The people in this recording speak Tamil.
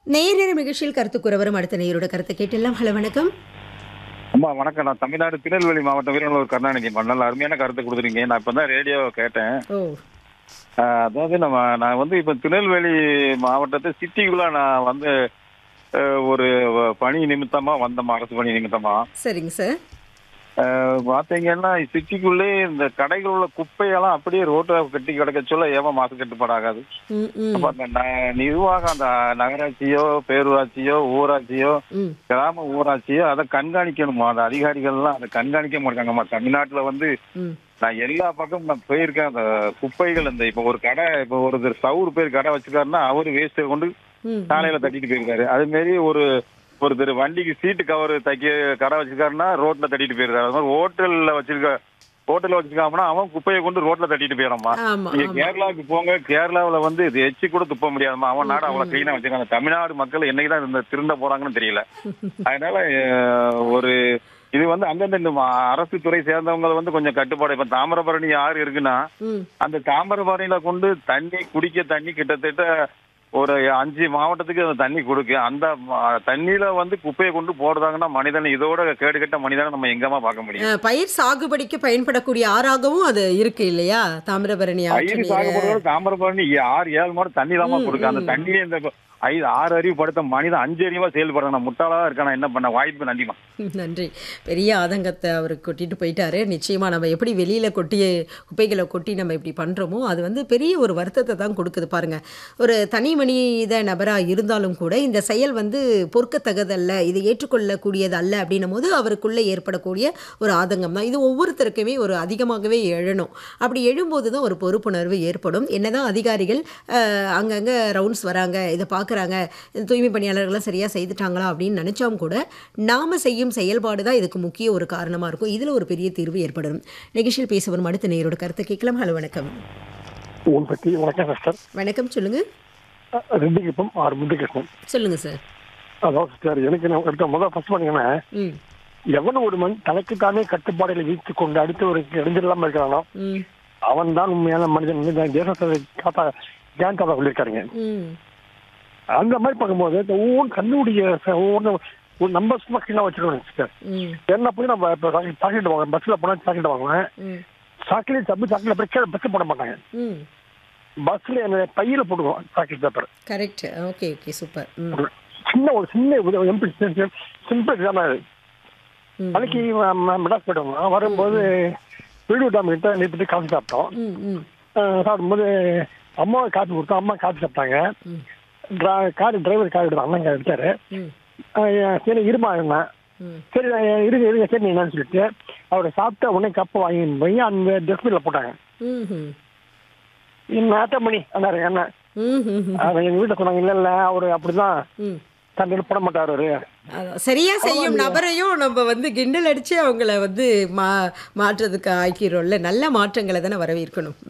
நேயர் நிகழ்ச்சியில் கருத்து கூறவரும் அடுத்த நேயரோட கருத்தை கேட்டெல்லாம் ஹலோ வணக்கம் அம்மா வணக்கம் நான் தமிழ்நாடு திருநெல்வேலி மாவட்டம் வீரநல்லூர் கருணாநிதி அம்மா. நல்ல அருமையான கருத்து கொடுத்துருக்கீங்க நான் இப்போ தான் ரேடியோ கேட்டேன் ஓ ஆஹ் அதாவது நம்ம நான் வந்து இப்போ திருநெல்வேலி மாவட்டத்தை சிட்டிக்குள்ள நான் வந்து ஆஹ் ஒரு பணி நிமித்தமா வந்தோம்மா அரசு பணி நிமித்தமா சரிங்க சார் ஆஹ் பாத்தீங்கன்னா சிட்டிக்குள்ளே இந்த கடைகள் உள்ள குப்பையெல்லாம் அப்படியே ரோட்டை கட்டி கிடக்க சொல்ல ஏமா மாசு கட்டுப்பாடாகாது ம் ம் அப்ப அந்த ந- நிர்வாகம் அந்த நகராட்சியோ பேரூராட்சியோ ஊராட்சியோ ம் கிராம ஊராட்சியோ அதை கண்காணிக்கணுமா அந்த அதிகாரிகள்லாம் அதை கண்காணிக்க மாட்டாங்கம்மா தமிழ்நாட்டுல வந்து ம் நான் எல்லா பக்கமும் நான் போயிருக்கேன் அந்த குப்பைகள் இந்த இப்ப ஒரு கடை இப்ப ஒருத்தர் சவுறு பேர் கடை வச்சிருக்காருன்னா அவரு வேஸ்ட்டை கொண்டு ம் சாலையில தட்டிட்டு போயிருக்காரு அதே மாதிரி ஒரு ஒருத்தர் வண்டிக்கு சீட்டு கவர் தைக்க கடை வச்சிருக்காருன்னா ரோட்ல தட்டிட்டு போயிருக்காரு அது மாதிரி ஹோட்டல்ல வச்சிருக்க ஹோட்டல்ல வச்சிருக்காங்கன்னா அவன் குப்பையை கொண்டு ரோட்ல தட்டிட்டு போயிடமா ஆமா நீங்க ஆமா கேரளாவுக்கு போங்க கேரளாவுல வந்து இது எச்சி கூட துப்ப முடியாதுமா அவன் நாடு அவ்வளவு கிளீனா வச்சிருக்காங்க தமிழ்நாடு மக்கள் என்னைக்குதான் இந்த திருந்த போறாங்கன்னு தெரியல அதனால அஹ், ஒரு இது வந்து அந்தந்த இந்த ம- அரசு துறை சேர்ந்தவங்க வந்து கொஞ்சம் கட்டுப்பாடு இப்ப தாமிரபரணி ஆறு இருக்குன்னா ம் அந்த தாமிரபரணியில கொண்டு தண்ணி குடிக்க தண்ணி கிட்டத்தட்ட ஒரு அஞ்சு மாவட்டத்துக்கு அந்த தண்ணி கொடுக்கு அந்த ம- தண்ணியில வந்து குப்பையை கொண்டு போடுறாங்கன்னா மனிதன் இதோட கேடு கட்ட மனிதனை நம்ம எங்கம்மா பார்க்க முடியும் அஹ், பயிர் சாகுபடிக்கு பயன்படக்கூடிய ஆறாகவும் அது இருக்கு இல்லையா தாமிரபரணி ஆற்று பயிர் நீர் சாகுபடுறது தாமிரபரணி ஆறு ஏழு மாதம் தண்ணி தாம்மா ம், கொடுக்கு அந்த ம். தண்ணியே இந்த ஐந்து ஆறு அறிவு படுத்த மனிதன் அஞ்சு அறிவா செயல்படுறான் முட்டாளா இருக்கானா என்ன பண்ண வாய்ப்பு நன்றிமா நன்றி பெரிய ஆதங்கத்தை அவர் கொட்டிட்டு போயிட்டாரு நிச்சயமாக நம்ம எப்படி வெளியில் கொட்டி குப்பைகளை கொட்டி நம்ம இப்படி பண்ணுறோமோ அது வந்து பெரிய ஒரு வருத்தத்தை தான் கொடுக்குது பாருங்க ஒரு தனி மனித நபராக இருந்தாலும் கூட இந்த செயல் வந்து பொறுக்கத்தக்கதல்ல இது ஏற்றுக்கொள்ளக்கூடியது அல்ல அப்படின்னும் போது அவருக்குள்ளே ஏற்படக்கூடிய ஒரு ஆதங்கம் தான் இது ஒவ்வொருத்தருக்குமே ஒரு அதிகமாகவே எழணும் அப்படி எழும்போது தான் ஒரு பொறுப்புணர்வு ஏற்படும் என்னதான் அதிகாரிகள் அஹ், அங்கங்கே ரவுண்ட்ஸ் வராங்க இதை பார்க்குறாங்க தூய்மை பணியாளர்கள்லாம் சரியாக செய்துட்டாங்களா அப்படின்னு நினச்சாலும் கூட நாம் செய்யும் செயல்பாடு தான் இதுக்கு முக்கிய ஒரு காரணமாக இருக்கும் இதில் ஒரு பெரிய தீர்வு ஏற்படும் நிகழ்ச்சியில் பேச வரும் அடுத்த நேயரோட கருத்தை கேட்கலாம் ஹலோ வணக்கம் உன் பற்றி வணக்கம் சிஸ்டர் வணக்கம் சொல்லுங்கள் ரெட்டிகிப்பம் ஆர் முத்துகிருஷ்ணன் சொல்லுங்கள் சார் அதாவது சிஸ்டர் எனக்கு நான் எடுத்த முதல் ஃபர்ஸ்ட் பண்ணீங்கன்னா ம் எவன் ஒரு மண் தனக்குத்தானே கட்டுப்பாடுகளை வைத்துக் கொண்டு அடுத்து ஒரு இடைஞ்சிடலாம இருக்கிறானோ ம் அவன் தான் உண்மையான மனிதன் வந்து இந்த தேசத்தை காத்தா ஜான் தாத்தா சொல்லியிருக்காருங்க ம் அந்த மாதிரி பார்க்கும்போது இந்த ஒவ்வொரு கண்ணுடைய ச- ஒவ்வொரு ஒரு நம்ம சும்மா கீழே வச்சிருக்கோம் சிஸ்டர் ம் என்ன போய் நம்ம இப்போ சாக்லேட் வாங்க பஸ்ஸில் போனால் சாக்லேட் வாங்குவேன் ம் சாக்லேட் தப்பு சாக்லேட் போய் கீழே பஸ்ஸில் போட மாட்டாங்க ம் பஸ்ஸில் என்ன பையில போட்டுக்குவோம் chocolate paper correct okay okay super ம் ஒரு சின்ன ஒரு சின்ன சிம்பிள் சிம்பிள் எக்ஸாம் அது ம் அன்னைக்கு ம- மெட்ராஸ் போயிட்டோம் வரும்போது வீடு டாம் கிட்ட நிறுத்திட்டு காஃபி சாப்பிட்டோம் ம் ம் அஹ் சாப்பிடும்போது அம்மா காஃபி கொடுத்தோம் அம்மா காஃபி சாப்பிட்டாங்க ம் டிரா- கார் டிரைவர் கார் எடுத்தார் அண்ணன் கார் எடுத்தாரு ம் அஹ் சரி இருமா இருந்தேன் ம் சரி நான் இருங்க இருங்க சரி என்னன்னு சொல்லிட்டு அவரை சாப்பிட்ட உடனே கப்பை வாங்கி போய் அந்த டஸ்ட்பின்ல போட்டாங்க ம் ம் இன்னும் அட்டன் பண்ணி அண்ணாரு என்ன ம் ம் அவர் எங்க வீட்டில் சொன்னாங்க இல்ல இல்ல அவரு அப்படிதான் ம் தண்ணியில் போட மாட்டாரு அவரு அதான் சரியா செய்யும் நபரையும் நம்ம வந்து கிண்டல் அடிச்சு அவங்கள வந்து மா மாற்றுறதுக்கு ஆக்கிறோம்ல நல்ல மாற்றங்களை தானே வரவேற்கணும்